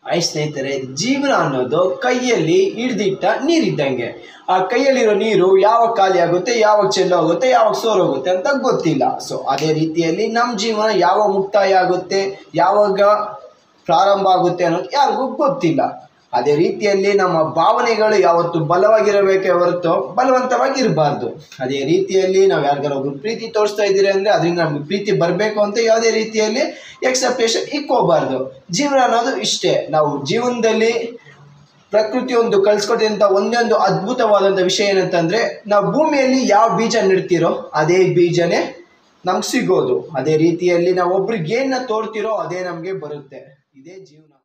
ಆಯ್ ಸ್ನೇಹಿತರೆ ಜೀವನ ಅನ್ನೋದು ಕೈಯಲ್ಲಿ ಹಿಡ್ದಿಟ್ಟ ನೀರಿದ್ದಂಗೆ ಆ ಕೈಯಲ್ಲಿರೋ ನೀರು ಯಾವಾಗ ಖಾಲಿ ಆಗುತ್ತೆ ಯಾವಾಗ ಚೆಲ್ಲೋಗುತ್ತೆ ಯಾವಾಗ ಸೋರೋಗುತ್ತೆ ಅಂತ ಗೊತ್ತಿಲ್ಲ ಸೊ ಅದೇ ರೀತಿಯಲ್ಲಿ ನಮ್ಮ ಜೀವನ ಯಾವಾಗ ಮುಕ್ತಾಯ ಆಗುತ್ತೆ ಯಾವಾಗ ಪ್ರಾರಂಭ ಆಗುತ್ತೆ ಅನ್ನೋದು ಯಾರಿಗೂ ಗೊತ್ತಿಲ್ಲ ಅದೇ ರೀತಿಯಲ್ಲಿ ನಮ್ಮ ಭಾವನೆಗಳು ಯಾವತ್ತು ಬಲವಾಗಿರಬೇಕೇ ಹೊರತು ಬಲವಂತವಾಗಿರಬಾರ್ದು ಅದೇ ರೀತಿಯಲ್ಲಿ ನಾವು ಯಾರಿಗಾರ ಒಬ್ರು ಪ್ರೀತಿ ತೋರಿಸ್ತಾ ಇದ್ದೀರಿ ಅಂದರೆ ಅದರಿಂದ ನಮ್ಗೆ ಪ್ರೀತಿ ಬರಬೇಕು ಅಂತ ಯಾವುದೇ ರೀತಿಯಲ್ಲಿ ಎಕ್ಸೆಪ್ಟೇಷನ್ ಇಕ್ಕೋಬಾರ್ದು ಜೀವನ ಅನ್ನೋದು ಇಷ್ಟೇ ನಾವು ಜೀವನದಲ್ಲಿ ಪ್ರಕೃತಿ ಒಂದು ಕಳ್ಸ್ಕೊಟ್ಟಿದಂಥ ಒಂದೊಂದು ಅದ್ಭುತವಾದಂಥ ವಿಷಯ ಏನಂತಂದರೆ ನಾವು ಭೂಮಿಯಲ್ಲಿ ಯಾವ ಬೀಜ ನೆಡ್ತೀರೋ ಅದೇ ಬೀಜನೇ ನಮ್ಗೆ ಸಿಗೋದು ಅದೇ ರೀತಿಯಲ್ಲಿ ನಾವು ಒಬ್ರಿಗೆ ಏನ ತೋರ್ತಿರೋ ಅದೇ ನಮಗೆ ಬರುತ್ತೆ ಇದೇ ಜೀವನ